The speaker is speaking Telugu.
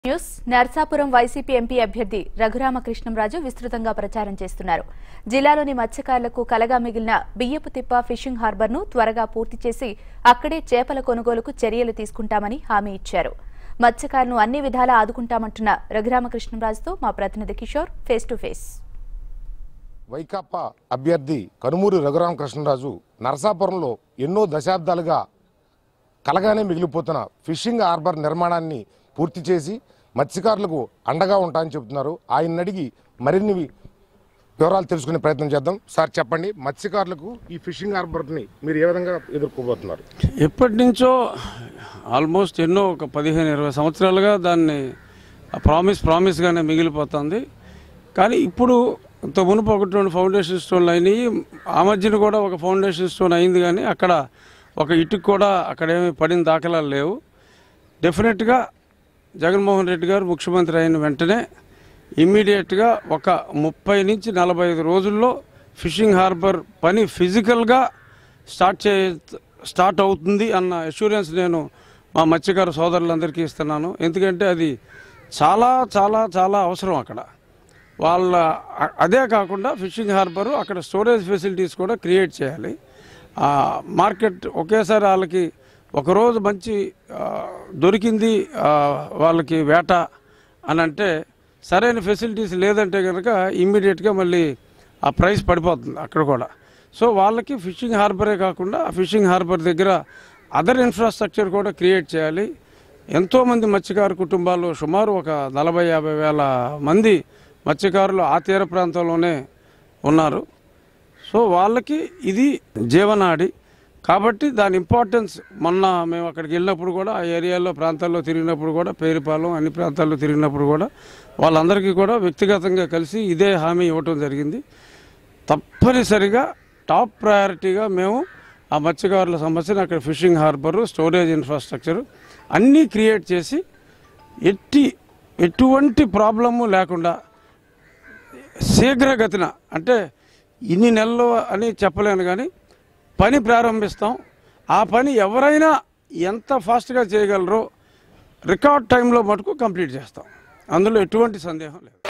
న్యూస్ నర్సాపురం వైసీపీ ఎంపీ అభ్యర్థి రఘురామకృష్ణంరాజు విస్తృతంగా ప్రచారం చేస్తున్నారు జిల్లాలోని మత్స్యకారులకు కలగా మిగిలిన బియ్యపు తిప్ప ఫిషింగ్ హార్బర్ను త్వరగా పూర్తి చేసి అక్కడే చేపల కొనుగోలుకు చర్యలు తీసుకుంటామని హామీ ఇచ్చారు మత్స్యకారులను అన్ని విధాలా ఆదుకుంటామంటున్న రఘురామకృష్ణంరాజుతో మా ప్రతినిధి Kishore face to face Vaikapa అభ్యర్థి కనుమూరి రఘురామకృష్ణరాజు నరసాపురంలో ఎన్నో దశాబ్దాలుగా కలగానే మిగిలిపోతున్న ఫిషింగ్ హార్బర్ నిర్మాణాన్ని పూర్తి చేసి మత్స్యకారులకు అండగా ఉంటాయని చెబుతున్నారు ఆయన అడిగి మరిన్ని వివరాలు తెలుసుకునే ప్రయత్నం చేద్దాం సార్ చెప్పండి మత్స్యకారులకు ఈ ఫిషింగ్ హార్బర్ని మీరు ఏ విధంగా ఎదుర్కోబోతున్నారు ఎప్పటి నుంచో ఆల్మోస్ట్ ఎన్నో ఒక పదిహేను ఇరవై సంవత్సరాలుగా దాన్ని ప్రామిస్ ప్రామిస్గానే మిగిలిపోతుంది కానీ ఇప్పుడు ఇంత మునుపు ఒకటి రెండు ఫౌండేషన్ స్టోన్లు అయినాయి ఆ మధ్యన కూడా ఒక ఫౌండేషన్ స్టోన్ అయింది కానీ అక్కడ ఒక ఇటుకు కూడా అక్కడేమి పడిన దాఖలాలు లేవు డెఫినెట్గా జగన్మోహన్ రెడ్డి గారు ముఖ్యమంత్రి అయిన వెంటనే ఇమ్మీడియట్గా ఒక ముప్పై నుంచి నలభై ఐదు రోజుల్లో ఫిషింగ్ హార్బర్ పని ఫిజికల్గా స్టార్ట్ చే స్టార్ట్ అవుతుంది అన్న అష్యూరెన్స్ నేను మా మత్స్యకార సోదరులందరికీ ఇస్తున్నాను ఎందుకంటే అది చాలా చాలా చాలా అవసరం అక్కడ వాళ్ళ అ- అదే కాకుండా ఫిషింగ్ హార్బర్ అక్కడ స్టోరేజ్ ఫెసిలిటీస్ కూడా క్రియేట్ చేయాలి ఆ, మార్కెట్ ఒకేసారి వాళ్ళకి ఒకరోజు మంచి ఆ, దొరికింది ఆ, వాళ్ళకి వేట అని అంటే సరైన ఫెసిలిటీస్ లేదంటే కనుక ఇమ్మీడియట్గా మళ్ళీ ఆ ప్రైస్ పడిపోతుంది అక్కడ కూడా సో వాళ్ళకి ఫిషింగ్ హార్బరే కాకుండా ఆ ఫిషింగ్ హార్బర్ దగ్గర అదర్ ఇన్ఫ్రాస్ట్రక్చర్ కూడా క్రియేట్ చేయాలి ఎంతోమంది మత్స్యకారు కుటుంబాలు సుమారు ఒక నలభై యాభై వేల మంది మత్స్యకారులు ఆ తీర ప్రాంతంలోనే ఉన్నారు సో వాళ్ళకి ఇది జీవనాడి కాబట్టి దాని ఇంపార్టెన్స్ మొన్న మేము అక్కడికి వెళ్ళినప్పుడు కూడా ఆ ఏరియాలో ప్రాంతాల్లో తిరిగినప్పుడు కూడా పేరుపాలెం అన్ని ప్రాంతాల్లో తిరిగినప్పుడు కూడా వాళ్ళందరికీ కూడా వ్యక్తిగతంగా కలిసి ఇదే హామీ ఇవ్వటం జరిగింది తప్పనిసరిగా టాప్ ప్రయారిటీగా మేము ఆ మత్స్యకారుల సమస్యను అక్కడ ఫిషింగ్ హార్బర్ స్టోరేజ్ ఇన్ఫ్రాస్ట్రక్చర్ అన్నీ క్రియేట్ చేసి ఎట్టి ఎటువంటి ప్రాబ్లము లేకుండా శీఘ్రగతిన అంటే ఇన్ని నెలలు అని చెప్పలేను కానీ పని ప్రారంభిస్తాం ఆ పని ఎవరైనా ఎంత ఫాస్ట్గా చేయగలరో రికార్డ్ టైంలో మటుకు కంప్లీట్ చేస్తాం అందులో ఎటువంటి సందేహం లేదు